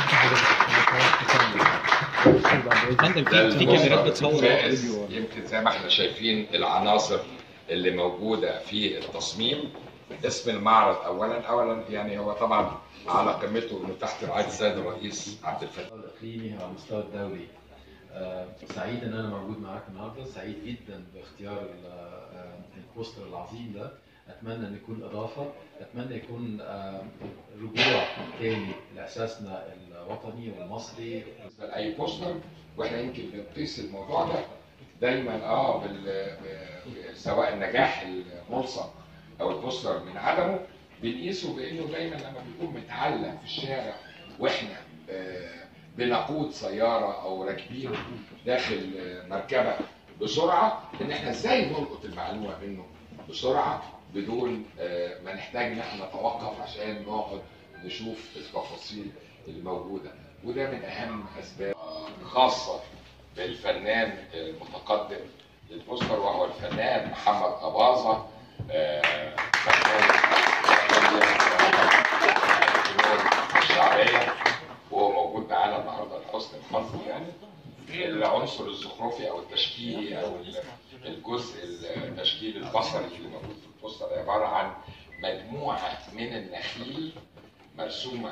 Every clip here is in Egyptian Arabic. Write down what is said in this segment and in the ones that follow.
فندم ده في في كاميرات المصدر بتصور الفائز. فيديو يمكن زي ما احنا شايفين العناصر اللي موجوده في التصميم اسم المعرض اولا اولا يعني هو طبعا على قمته انه تحت رعايه السيد الرئيس عبد الفتاح المستوى الاقليمي على المستوى الدولي آه، سعيد ان انا موجود معاك النهارده سعيد جدا باختيار ال- آه، البوستر العظيم ده اتمنى ان يكون اضافه اتمنى يكون آه، رجوع تاني لاساسنا الوطني والمصري بالنسبه لاي بوستر واحنا يمكن بنقيس الموضوع ده دايما اه بال ب- سواء النجاح الملصق او البوستر من عدمه بنقيسه بانه دايما لما بيكون متعلق في الشارع واحنا آه، بنقود سياره او راكبين داخل آه، مركبه بسرعه ان احنا ازاي نلقط المعلومه منه بسرعه بدون آه، ما نحتاج ان احنا نتوقف عشان نقعد نشوف التفاصيل الموجوده وده من اهم اسباب خاصه بالفنان المتقدم للبوستر وهو الفنان محمد اباظه آه، فنان الفنون الشعبيه وهو موجود معانا النهارده لحسن الحظ يعني العنصر الزخرفي او التشكيلي او الجزء التشكيل البصري اللي موجود في البوستر عباره عن مجموعه من النخيل مرسومه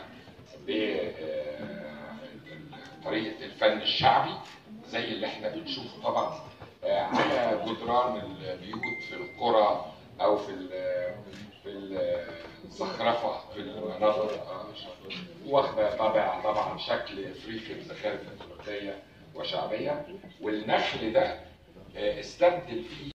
بطريقه الفن الشعبي زي اللي احنا بنشوفه طبعا آه، على جدران البيوت في القرى او في ال- في ال- الزخرفه في المناطق آه، واخده طابع طبعا شكل افريقي بزخارف افريقيه وشعبيه والنخل ده آه، استبدل فيه